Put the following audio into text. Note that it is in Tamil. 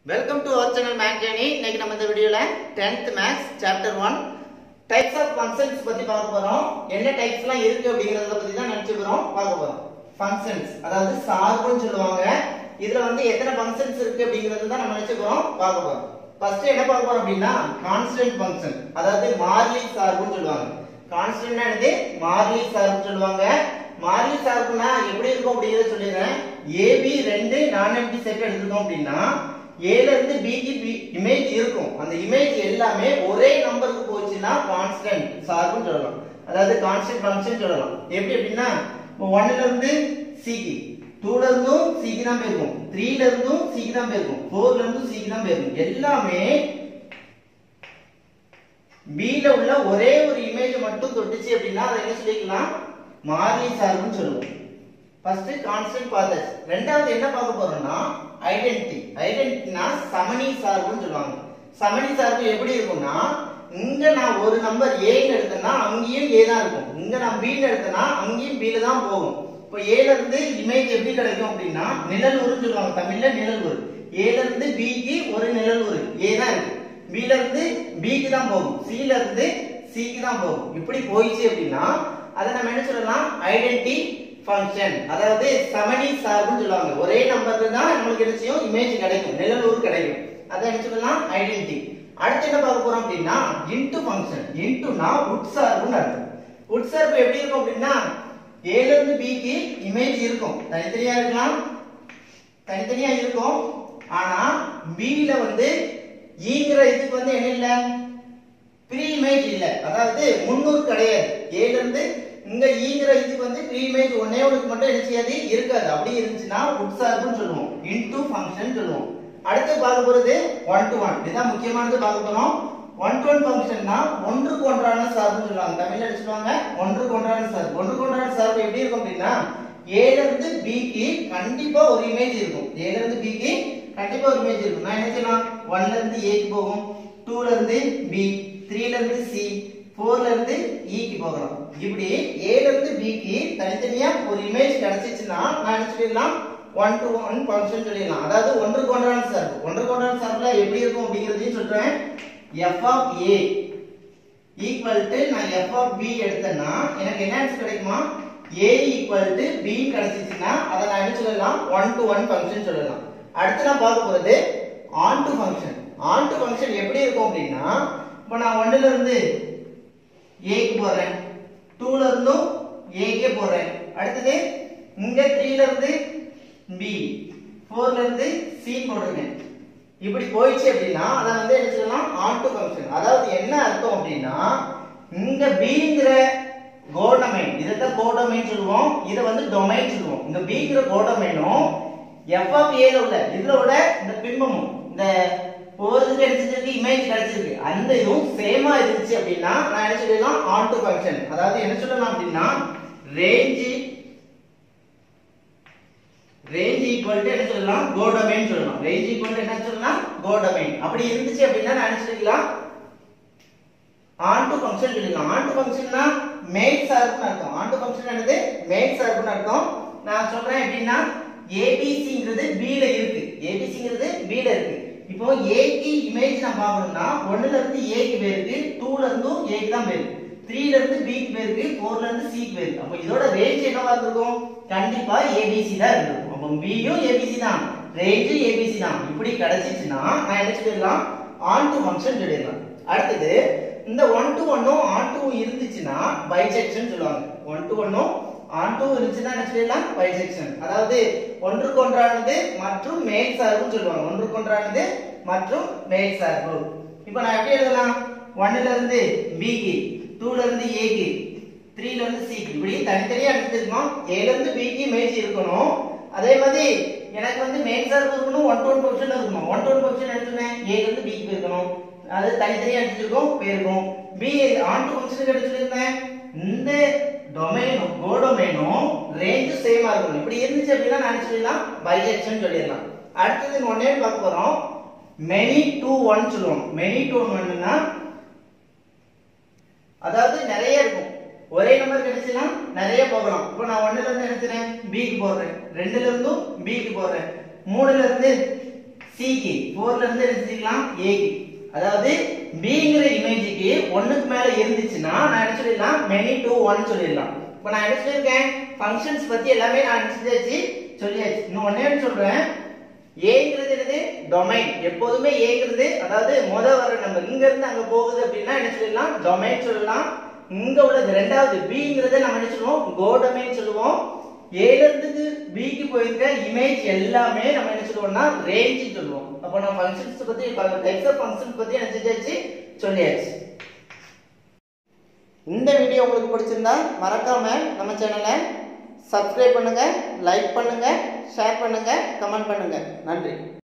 welcome to our channel math journey இன்னைக்கு நம்ம இந்த வீடியோல 10th maths chapter 1 types of functions பத்தி பார்க்க போறோம் என்ன டைப்ஸ்லாம் இருக்கு அப்படிங்கறத பத்தி தான் நினைச்சு போறோம் பார்க்க போறோம் ஃபங்க்ஷன்ஸ் அதாவது சார்புன்னு சொல்லுவாங்க இதுல வந்து எத்தனை ஃபங்க்ஷன்ஸ் இருக்கு அப்படிங்கறது தான் நம்ம நினைச்சு போறோம் பார்க்க போறோம் ஃபர்ஸ்ட் என்ன பார்க்க போறோம் அப்படின்னா கான்ஸ்டன்ட் ஃபங்க்ஷன் அதாவது மாறிலி சார்புன்னு சொல்லுவாங்க கான்ஸ்டன்ட்னா என்னது மாறிலி சார்பு சொல்லுவாங்க மாறிலி சார்புனா எப்படி இருக்கும் அப்படிங்கறத சொல்லிடுறேன் ஏபி ரெண்டு நான் எம்டி செட் எடுத்துட்டோம் அப்படின்னா ஏல இருந்து பிக்கு இமேஜ் இருக்கும் அந்த இமேஜ் எல்லாமே ஒரே நம்பருக்கு போச்சுன்னா கான்ஸ்டன்ட் சார்புன்னு சொல்லலாம் அதாவது கான்ஸ்டன்ட் ஃபங்க்ஷன் சொல்லலாம் எப்படி அப்படின்னா ஒன்னுல இருந்து சிக்கு டூல இருந்தும் சிக்கு தான் போயிருக்கும் த்ரீல இருந்தும் சிக்கு தான் போயிருக்கும் ஃபோர்ல இருந்தும் சிக்கு தான் போயிருக்கும் எல்லாமே பில உள்ள ஒரே ஒரு இமேஜ் மட்டும் தொட்டுச்சு அப்படின்னா அதை என்ன சொல்லிக்கலாம் மாறிலி சார்புன்னு சொல்லுவோம் ஃபர்ஸ்ட் கான்ஸ்டன்ட் பார்த்தாச்சு ரெண்டாவது என்ன பார்க்க போறோம்னா ஐடென்டிட்டி ஐடென்டிட்டினா சமணி சார்புன்னு சொல்லுவாங்க சமணி சார்பு எப்படி இருக்கும்னா இங்க நான் ஒரு நம்பர் ஏன்னு எடுத்தேன்னா அங்கேயும் ஏ தான் இருக்கும் இங்க நான் பின்னு எடுத்தேன்னா அங்கேயும் பில தான் போகும் இப்போ ஏல இருந்து இமேஜ் எப்படி கிடைக்கும் அப்படின்னா நிழல் உருன்னு சொல்லுவாங்க தமிழ்ல நிழல் உரு ஏல இருந்து பிக்கு ஒரு நிழல் உரு ஏ தான் இருக்கு பில இருந்து பிக்கு தான் போகும் சில இருந்து சிக்கு தான் போகும் இப்படி போயிடுச்சு அப்படின்னா அதை நம்ம என்ன சொல்லலாம் ஐடென்டி ஃபங்க்ஷன் அதாவது சமணி சார்புன்னு சொல்லுவாங்க ஒரே நம்பர்ல தான் நம்மளுக்கு என்ன செய்யும் இமேஜ் கிடைக்கும் நிழலூர் கிடைக்கும் அதை என்ன சொல்லலாம் ஐடென்டி அடுத்து என்ன பார்க்க போறோம் அப்படின்னா இன்டு ஃபங்க்ஷன் இன்டுனா உட்சார்புன்னு அர்த்தம் உட்சார்பு எப்படி இருக்கும் அப்படின்னா ஏல இருந்து பிக்கு இமேஜ் இருக்கும் தனித்தனியா இருக்கலாம் தனித்தனியா இருக்கும் ஆனா பில வந்து ஈங்கிற இதுக்கு வந்து என்ன இல்ல ப்ரீ இமேஜ் இல்ல அதாவது முன்னூறு கிடையாது ஏல இருந்து இங்க ஈங்கிற இதுக்கு வந்து ப்ரீ இமேஜ் ஒன்னே ஒண்ணுக்கு மட்டும் என்ன செய்யாது இருக்காது அப்படி இருந்துச்சுன்னா உட்சார்புன்னு சொல்லுவோம் இன்டு ஃபங்க்ஷன் சொல்லுவோம் அடுத்து பார்க்க போறது ஒன் டு ஒன் இதுதான் முக்கியமானது பார்க்க போறோம் ஒன் டு ஒன் ஃபங்க்ஷன்னா ஒன்றுக்கு ஒன்றான சார்புன்னு சொல்லுவாங்க தமிழ்ல அடிச்சுவாங்க ஒன்றுக்கு ஒன்றான சார்பு ஒன்றுக்கு ஒன்றான சார்பு எப்படி இருக்கும் அப்படின்னா ஏல இருந்து பிக்கு கண்டிப்பா ஒரு இமேஜ் இருக்கும் ஏல இருந்து பிக்கு கண்டிப்பா ஒரு இமேஜ் இருக்கும் நான் என்ன செய்யலாம் ஒன்ல இருந்து ஏக்கு போகும் டூல இருந்து பி த்ரீல இருந்து சி ஃபோர்ல இருந்து ஈக்கு போகலாம் இப்படி ஏல இருந்து பிக்கு தனித்தனியா ஒரு இமேஜ் கிடைச்சிச்சுன்னா நான் என்ன சொல்லிடலாம் ஒன் டு ஒன் ஃபங்க்ஷன் சொல்லிடலாம் அதாவது ஒன்றுக்கு ஒன்றான சார்பு ஒன்றுக்கு ஒன்றான சார்புல எப்படி இருக்கும் அப்படிங்கிறதையும் சொல்றேன் F of A equal to நான் எஃப் ஆஃப் பி எடுத்தேன்னா எனக்கு என்ன ஆன்சர் கிடைக்குமா ஏ ஈக்குவல் டு பி கிடைச்சிச்சுன்னா அதை நான் என்ன சொல்லலாம் ஒன் டு ஒன் ஃபங்க்ஷன் சொல்லலாம் அடுத்து நான் பார்க்க போறது onto function onto function எப்படி இருக்கும் அப்படின்னா இப்போ நான் ஒன்னுல இருந்து ஏக்கு போறேன் டூல இருந்தும் ஏக்கே போறேன் அடுத்தது இங்க த்ரீல இருந்து பி ஃபோர்ல இருந்து சி போட்டிருக்கேன் இப்படி போயிடுச்சு அப்படின்னா அதை வந்து என்ன சொல்லலாம் ஆன் டு ஃபங்க்ஷன் அதாவது என்ன அர்த்தம் அப்படின்னா இங்க பிங்கிற கோடமைன் இதைத்தான் கோடமைன் சொல்லுவோம் இதை வந்து டொமைன் சொல்லுவோம் இந்த பிங்கிற கோடமைனும் எஃப் ஆஃப் ஏல உள்ள இதுல உள்ள இந்த பிம்பமும் இந்த போறது கிடைச்சிருக்கு இமேஜ் கிடைச்சிருக்கு அந்த இதுவும் சேமா இருந்துச்சு அப்படின்னா நான் என்ன சொல்லலாம் ஆன் டு ஃபங்க்ஷன் அதாவது என்ன சொல்லலாம் அப்படின்னா ரேஞ்ச் ரேஞ்ச் ஈக்குவல் டு என்ன சொல்லலாம் கோ டொமைன் சொல்லலாம் ரேஞ்ச் ஈக்குவல் டு என்ன சொல்லலாம் கோ டொமைன் அப்படி இருந்துச்சு அப்படின்னா நான் என்ன சொல்லிக்கலாம் ஆன் டு ஃபங்க்ஷன் சொல்லிக்கலாம் ஆன் டு ஃபங்க்ஷன்னா மேல் சார்புன்னு அர்த்தம் ஆன் டு ஃபங்க்ஷன் என்னது மேல் சார்புன்னு அர்த்தம் நான் சொல்றேன் எப்படின்னா ஏபிசிங்கிறது பில இருக்கு ஏபிசிங்கிறது பில இருக்கு இப்போ ஏக்கு இமேஜ் நான் பார்க்கணும்னா ஒன்னுல இருந்து ஏக்கு போயிருக்கு டூல இருந்தும் ஏக்கு தான் போயிருக்கு த்ரீல இருந்து பிக்கு போயிருக்கு ஃபோர்ல இருந்து சிக்கு போயிருக்கு அப்போ இதோட ரேஞ்ச் என்னவா இருந்திருக்கும் கண்டிப்பா ஏபிசி தான் இருந்திருக்கும் அப்போ பியும் ஏபிசி தான் ரேஞ்சும் ஏபிசி தான் இப்படி கிடைச்சிச்சுன்னா நான் என்ன சொல்லிடலாம் ஆன் டு ஃபங்க்ஷன் சொல்லிடலாம் அடுத்தது இந்த ஒன் டு ஒன்னும் ஆன் டூ இருந்துச்சுன்னா பைசெக்ஷன் சொல்லுவாங்க ஒன் டு ஒன்னும் ஆன் டூ இருந்துச்சுன்னா என்ன சொல்லிடலாம் பைசெக்ஷன் அதாவது ஒன்றுக்கு ஒன்றானது மற்றும் மேல் சார்புன்னு சொல்லுவாங்க ஒன்றுக்கு ஒன்றானது மற்றும் மேல் சார்பு இப்போ நான் எப்படி எழுதலாம் ஒன்னுல இருந்து பிக்கு டூல இருந்து ஏக்கு த்ரீல இருந்து சிக்கு இப்படி தனித்தனியா எடுத்துருக்கோம் ஏல இருந்து பிக்கு மேட்ச் இருக்கணும் அதே மாதிரி எனக்கு வந்து மேல் சார்பு இருக்கணும் ஒன் டு ஒன் பொசிஷன் இருக்கணும் ஒன் டு ஒன் பொசிஷன் எடுத்துனேன் ஏல இருந்து பிக்கு இருக்கணும் அது தனித்தனியா எடுத்துருக்கோம் போயிருக்கும் பி ஆன் டு ஃபங்க்ஷனுக்கு எடுத்துருந்தேன் இந்த டொமைனும் கோ டொமைனும் ரேஞ்ச் சேமா இருக்கணும் இப்படி இருந்துச்சு அப்படின்னா நான் சொல்லலாம் பைஜெக்ஷன் சொல்லிடலாம் அடுத்தது ஒன்னே பார்க்க போறோம் மெனி டூ ஒன் சொல்லுவோம் மெனி டூ ஒன்னா அதாவது நிறைய இருக்கும் ஒரே நம்பர் கிடைச்சுன்னா நிறைய போகலாம் இப்போ நான் ஒன்னுல இருந்து எடுத்துறேன் பிக்கு போடுறேன் ரெண்டுல இருந்தும் பிக்கு போடுறேன் மூணுல இருந்து சிக்கு ஃபோர்ல இருந்து என்ன செஞ்சுக்கலாம் ஏக்கு அதாவது பிங்கிற இமேஜுக்கு ஒண்ணுக்கு மேல இருந்துச்சுன்னா நான் என்ன சொல்லிடலாம் மெனி டு ஒன் சொல்லிடலாம் இப்போ நான் என்ன சொல்லியிருக்கேன் ஃபங்க்ஷன்ஸ் பத்தி எல்லாமே நான் என்ன செஞ்சாச்சு சொல்லியாச்சு இன்னும் ஒன்னே ஒன்று சொல்றேன் ஏங்கிறது என்னது டொமைன் எப்போதுமே ஏங்கிறது அதாவது முத வர நம்பர் இங்க இருந்து அங்க போகுது அப்படின்னா என்ன சொல்லலாம் டொமைன் சொல்லலாம் இங்க உள்ளது ரெண்டாவது பிங்கிறத நம்ம என்ன சொல்லுவோம் கோ டொமைன் சொல்லுவோம் ஏல இருந்து பிக்கு போயிருக்க இமேஜ் எல்லாமே நம்ம என்ன சொல்லுவோம்னா ரேஞ்ச் சொல்லுவோம் அப்போ நம்ம ஃபங்க்ஷன்ஸ் பத்தி டைப்ஸ் ஆஃப் ஃபங்க்ஷன்ஸ் பத்தி என்ன செஞ்சாச்சு சொல்லியாச்சு இந்த வீடியோ உங்களுக்கு பிடிச்சிருந்தா மறக்காம நம்ம சேனலை சப்ஸ்கிரைப் பண்ணுங்க லைக் பண்ணுங்க ஷேர் பண்ணுங்க கமெண்ட் பண்ணுங்க நன்றி